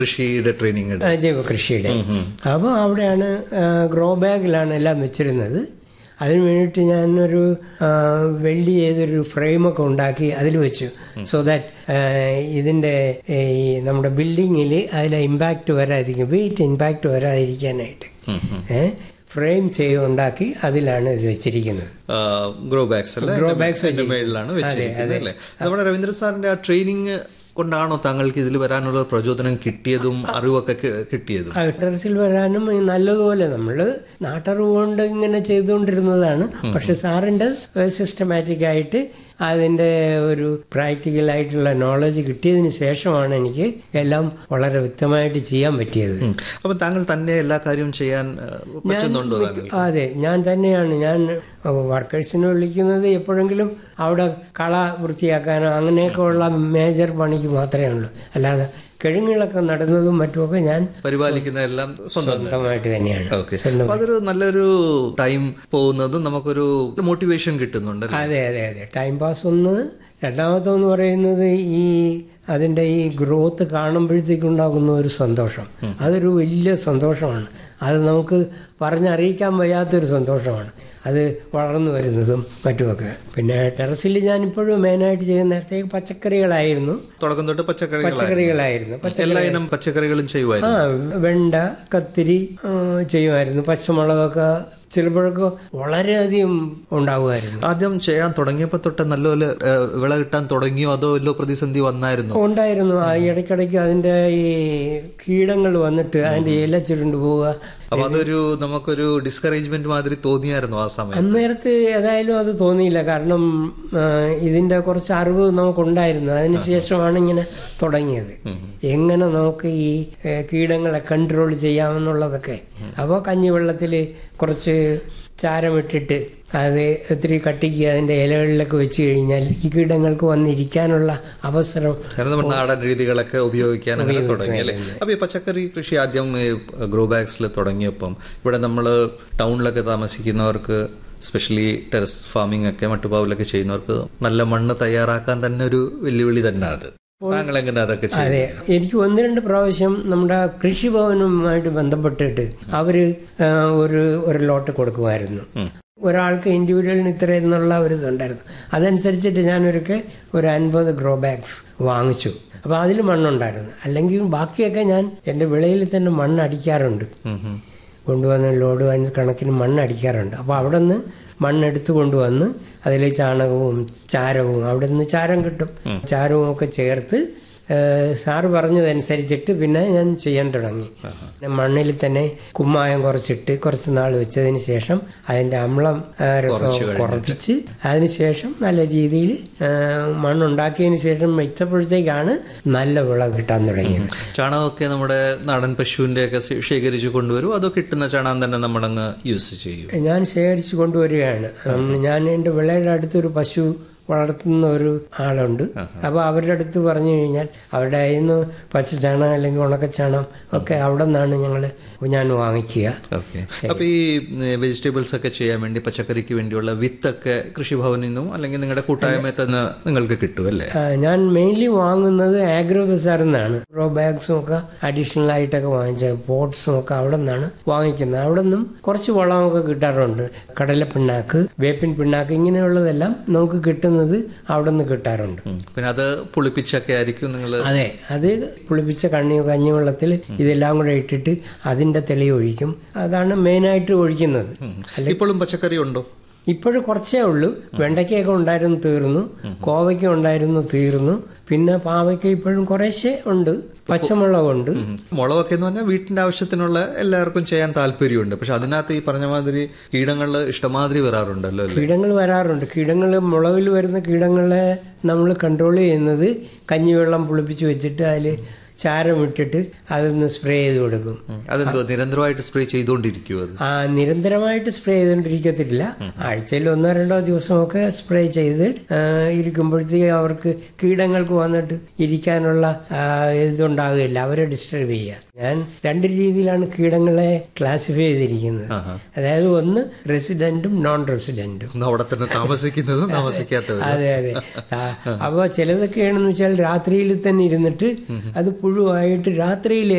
കൃഷിയുടെ ട്രെയിനിങ് ആ, ജൈവ കൃഷിയുടെ അപ്പോൾ അവിടെയാണ് ഗ്രോ ബാഗിലാണ് എല്ലാം വെച്ചിരുന്നത് അതിന് വേണ്ടിയിട്ട് ഞാനൊരു ആ, വെൽഡ് ചെയ്തൊരു ഫ്രെയിമൊക്കെ ഉണ്ടാക്കി അതിൽ വെച്ചു സോ ദാറ്റ് ഇതിൻ്റെ ഈ നമ്മുടെ ബിൽഡിങ്ങിൽ അതിലെ ഇമ്പാക്റ്റ് വരാതിരിക്കും വെയിറ്റ് ഇമ്പാക്റ്റ് വരാതിരിക്കാനായിട്ട് ഫ്രെയിം ചെയ്ത് ഉണ്ടാക്കി അതിലാണ് ഇത് വെച്ചിരിക്കുന്നത് ഗ്രോ ബാഗ്സ് അല്ലേ Grow അതിന്റെ bags അതിന്റെ മേളിലാണ് വെച്ചിരിക്കുന്നത് അല്ലേ നമ്മുടെ രവീന്ദ്ര സാറിന്റെ ആ ട്രെയിനിങ് കൊണ്ടാണോ താങ്കൾക്ക് ഇതിൽ വരാനുള്ള പ്രചോദനം കിട്ടിയതും അറിവൊക്കെ കി- കിട്ടിയതും ടെറസിൽ വരാനും ഈ നല്ലതുപോലെ നമ്മൾ നാട്ടറിവ് കൊണ്ട് ഇങ്ങനെ ചെയ്തുകൊണ്ടിരുന്നതാണ് പക്ഷെ സാറിൻ്റെ സിസ്റ്റമാറ്റിക് ആയിട്ട് അതിൻ്റെ ഒരു പ്രാക്ടിക്കൽ ആയിട്ടുള്ള നോളജ് കിട്ടിയതിന് ശേഷമാണ് എനിക്ക് എല്ലാം വളരെ വ്യക്തമായിട്ട് ചെയ്യാൻ പറ്റിയത് ഉം. അപ്പൊ താങ്കൾ തന്നെ എല്ലാ കാര്യവും ചെയ്യാൻ ആ, പറ്റുന്നുണ്ടോ താങ്കൾ അതെ ഞാൻ തന്നെയാണ് ഞാൻ വർക്കേഴ്സിനെ വിളിക്കുന്നത് എപ്പോഴെങ്കിലും അവിടെ കള വൃത്തിയാക്കാനോ അങ്ങനെയൊക്കെ ഉള്ള മേജർ പണിക്ക് മാത്രമേ ഉള്ളൂ അല്ലാതെ കിഴങ്ങുകളൊക്കെ നടുന്നതും മറ്റുമൊക്കെ ഞാൻ പരിപാലിക്കുന്ന എല്ലാം സ്വന്തം സ്വന്തമായിട്ട് തന്നെയാണ് ഓക്കെ അപ്പൊ അതൊരു നല്ലൊരു ടൈം പോകുന്നതും നമുക്കൊരു മോട്ടിവേഷൻ കിട്ടുന്നുണ്ട് അല്ലേ? അതെ അതെ അതെ ടൈം പാസ് ഒന്ന് രണ്ടാമത്തെന്ന് പറയുന്നത് ഈ അതിൻ്റെ ഈ ഗ്രോത്ത് കാണുമ്പോഴത്തേക്കുണ്ടാകുന്ന ഒരു സന്തോഷം അതൊരു വലിയ സന്തോഷമാണ് അത് നമുക്ക് പറഞ്ഞറിയിക്കാൻ വയ്യാത്തൊരു സന്തോഷമാണ് അത് വളർന്നു വരുന്നതും മറ്റുമൊക്കെ പിന്നെ ടെറസിൽ ഞാനിപ്പോഴും മെയിനായിട്ട് ചെയ്യുന്ന നേരത്തേക്ക് പച്ചക്കറികളായിരുന്നു തുടക്കം തൊട്ട് പച്ചക്കറികൾ പച്ചക്കറികളായിരുന്നു എല്ലാ ഇനം പച്ചക്കറികളും ആ ചെയ്യുമായിരുന്നു വെണ്ട കത്തിരി ആ, ചെയ്യുമായിരുന്നു പച്ചമുളകൊക്കെ ചിലപ്പോഴൊക്കെ വളരെയധികം ഉണ്ടാകുമായിരുന്നു ആദ്യം ചെയ്യാൻ തുടങ്ങിയപ്പോ തൊട്ട് നല്ലപോലെ ആ, വിള കിട്ടാൻ തുടങ്ങിയോ അതോ വല്ലോ പ്രതിസന്ധി വന്നായിരുന്നോ ഉണ്ടായിരുന്നു ആ ഇടയ്ക്കിടയ്ക്ക് അതിൻ്റെ ഈ കീടങ്ങൾ വന്നിട്ട് അതിൻ്റെ ഇല ചുരുണ്ട് പോവുക അപ്പൊ അതൊരു നമുക്കൊരു ഡിസ്കറേജ്മെന്റ് മാതിരി തോന്നിയായിരുന്നു ആ സമയം അന്നേരത്ത് ഏതായാലും അത് തോന്നിയില്ല കാരണം ആ, ഇതിൻ്റെ കുറച്ച് അറിവ് നമുക്കുണ്ടായിരുന്നു അതിനുശേഷമാണ് ഇങ്ങനെ തുടങ്ങിയത് എങ്ങനെ നമുക്ക് ഈ ഏ, കീടങ്ങളെ കൺട്രോൾ ചെയ്യാമെന്നുള്ളതൊക്കെ അപ്പോൾ കഞ്ഞിവെള്ളത്തിൽ കുറച്ച് ചാരമിട്ടിട്ട് അത് ഒത്തിരി കട്ടിക്ക് അതിൻ്റെ ഇലകളിലൊക്കെ വെച്ച് കഴിഞ്ഞാൽ ഈ കീടങ്ങൾക്ക് വന്നിരിക്കാനുള്ള അവസരം കാരണം നമ്മുടെ നാടൻ രീതികളൊക്കെ ഉപയോഗിക്കാൻ അങ്ങനെ തുടങ്ങി അല്ലേ അപ്പൊ ഈ പച്ചക്കറി കൃഷി ആദ്യം ഗ്രോ ബാഗ്സിൽ തുടങ്ങിയപ്പം ഇവിടെ നമ്മൾ ടൗണിലൊക്കെ താമസിക്കുന്നവർക്ക് സ്പെഷ്യലി ടെറസ് ഫാമിംഗ് ഒക്കെ മട്ടുപാവിലൊക്കെ ചെയ്യുന്നവർക്ക് നല്ല മണ്ണ് തയ്യാറാക്കാൻ തന്നെ ഒരു വെല്ലുവിളി തന്നെ അത് താങ്കൾ എങ്ങനെ അതൊക്കെ ചെയ്യും അതെ എനിക്ക് ഒന്ന് രണ്ട് പ്രാവശ്യം നമ്മുടെ കൃഷിഭവനുമായിട്ട് ബന്ധപ്പെട്ടിട്ട് അവര് ആ, ഒരു ഒരു ലോട്ട് കൊടുക്കുമായിരുന്നു ഒരാൾക്ക് ഇൻഡിവിജ്വലിന് ഇത്ര എന്നുള്ള ഒരു ഇതുണ്ടായിരുന്നു അതനുസരിച്ചിട്ട് ഞാനൊരുക്കെ ഒരു അൻപത് ഗ്രോ ബാഗ്സ് വാങ്ങിച്ചു അപ്പോൾ അതിൽ മണ്ണുണ്ടായിരുന്നു അല്ലെങ്കിൽ ബാക്കിയൊക്കെ ഞാൻ എൻ്റെ വിളയിൽ തന്നെ മണ്ണ് അടിക്കാറുണ്ട് കൊണ്ടുവന്ന് ലോഡ് അതിന് കണക്കിന് മണ്ണ് അടിക്കാറുണ്ട് അപ്പോൾ അവിടെ നിന്ന് മണ്ണെടുത്ത് കൊണ്ടുവന്ന് അതിൽ ചാണകവും ചാരവും അവിടെ നിന്ന് ചാരം കിട്ടും ചാരവും ഒക്കെ ചേർത്ത് ഏഹ്, സാറ് പറഞ്ഞതനുസരിച്ചിട്ട് പിന്നെ ഞാൻ ചെയ്യാൻ തുടങ്ങി പിന്നെ മണ്ണിൽ തന്നെ കുമ്മായം കുറച്ചിട്ട് കുറച്ച് നാൾ വെച്ചതിന് ശേഷം അതിൻ്റെ അമ്ലം ആ, രസം കുറപ്പിച്ച് അതിനുശേഷം നല്ല രീതിയിൽ മണ്ണുണ്ടാക്കിയതിന് ശേഷം വെച്ചപ്പോഴത്തേക്കാണ് നല്ല വിള കിട്ടാൻ തുടങ്ങിയത് ചാണകമൊക്കെ നമ്മുടെ നാടൻ പശുവിന്റെ ഒക്കെ ശേഖരിച്ച് കൊണ്ടുവരും അതോ കിട്ടുന്ന ചാണകം തന്നെ നമ്മളങ്ങ് യൂസ് ചെയ്യും ഞാൻ ശേഖരിച്ചു കൊണ്ടുവരികയാണ് ഉം, ഞാൻ എൻ്റെ വിളയുടെ അടുത്തൊരു പശു വളർത്തുന്ന ഒരു ആളുണ്ട് അപ്പോൾ അവരുടെ അടുത്ത് പറഞ്ഞു കഴിഞ്ഞാൽ അവരുടെ കയ്യിൽ നിന്ന് പച്ചച്ചാണം അല്ലെങ്കിൽ ഉണക്കച്ചാണം ഒക്കെ അവിടെ നിന്നാണ് ഞങ്ങൾ ഞാൻ വാങ്ങിക്കുക ഓക്കെ അപ്പൊ ഈ വെജിറ്റബിൾസ് ഒക്കെ ചെയ്യാൻ വേണ്ടി പച്ചക്കറിക്ക് വേണ്ടിയുള്ള വിത്തൊക്കെ കൃഷിഭവനിൽ നിന്നും അല്ലെങ്കിൽ നിങ്ങളുടെ കൂട്ടായ്മയിൽ തന്നെ നിങ്ങൾക്ക് കിട്ടും അല്ലേ ആ, ഞാൻ മെയിൻലി വാങ്ങുന്നത് ആഗ്രോ ബസാറിൽ നിന്നാണ് റോ ബാഗ്സും ഒക്കെ അഡീഷണൽ ആയിട്ടൊക്കെ വാങ്ങിച്ച പോട്ട്സും ഒക്കെ അവിടെ നിന്നാണ് വാങ്ങിക്കുന്നത് അവിടെ നിന്നും കുറച്ച് വളമൊക്കെ കിട്ടാറുണ്ട് കടലപ്പിണ്ണാക്ക് വേപ്പിൻ പിണ്ണാക്ക് ഇങ്ങനെയുള്ളതെല്ലാം നമുക്ക് കിട്ടുന്നത് അവിടെ നിന്ന് കിട്ടാറുണ്ട് ഉം. പിന്നെ അത് പുളിപ്പിച്ചൊക്കെ ആയിരിക്കും നിങ്ങൾ അതെ അത് പുളിപ്പിച്ച കണ്ണിയോ കഞ്ഞിവെള്ളത്തിൽ ഇതെല്ലാം കൂടെ ഇട്ടിട്ട് അതിന്റെ തെളി ഒഴിക്കും അതാണ് മെയിനായിട്ട് ഒഴിക്കുന്നത് ഇപ്പോഴും പച്ചക്കറി ഉണ്ടോ ഇപ്പോഴും കുറച്ചേ ഉള്ളൂ വെണ്ടയ്ക്കൊക്കെ ഉണ്ടായിരുന്നു തീർന്നു കോവയ്ക്ക ഉണ്ടായിരുന്നു തീർന്നു പിന്നെ പാവയ്ക്ക ഇപ്പോഴും കുറേശ്ശെ ഉണ്ട് പച്ചമുളകുണ്ട് ഉം. മുളകൊക്കെ എന്ന് പറഞ്ഞാൽ വീട്ടിന്റെ ആവശ്യത്തിനുള്ള എല്ലാവർക്കും ചെയ്യാൻ താല്പര്യമുണ്ട് പക്ഷെ അതിനകത്ത് ഈ പറഞ്ഞ മാതിരി കീടങ്ങൾ ഇഷ്ടമാതിരി വരാറുണ്ടല്ലോ അല്ലേ കീടങ്ങൾ വരാറുണ്ട് കീടങ്ങൾ മുളകിൽ വരുന്ന കീടങ്ങളെ നമ്മൾ കൺട്രോൾ ചെയ്യുന്നത് കഞ്ഞിവെള്ളം പുളിപ്പിച്ച് വെച്ചിട്ട് അതിൽ ചാരമിട്ടിട്ട് അതൊന്ന് സ്പ്രേ ചെയ്ത് കൊടുക്കും ഉം. അതെന്തോ നിരന്തരമായിട്ട് സ്പ്രേ ചെയ്തുകൊണ്ടിരിക്കും അത് ആ നിരന്തരമായിട്ട് സ്പ്രേ ചെയ്തുകൊണ്ടിരിക്കത്തില്ല ആഴ്ചയിൽ ഒന്നോ രണ്ടോ ദിവസമൊക്കെ സ്പ്രേ ചെയ്ത് ആ, ഇരിക്കുമ്പോഴത്തേക്ക് അവർക്ക് കീടങ്ങൾക്ക് വന്നിട്ട് ഇരിക്കാനുള്ള ആ, ഇതുണ്ടാകുകയില്ല അവരെ ഡിസ്റ്റർബ് ചെയ്യുക ഞാൻ രണ്ട് രീതിയിലാണ് കീടങ്ങളെ ക്ലാസിഫൈ ചെയ്തിരിക്കുന്നത് അതായത് ഒന്ന് റെസിഡന്റും നോൺ റെസിഡന്റും ഒന്ന് അവിടെ തന്നെ താമസിക്കുന്നതും താമസിക്കാത്തവരും അതെ അതെ അപ്പോൾ ചിലതൊക്കെയാണെന്ന് വെച്ചാൽ രാത്രിയിൽ തന്നെ ഇരുന്നിട്ട് അത് പുഴുവായിട്ട് രാത്രിയിൽ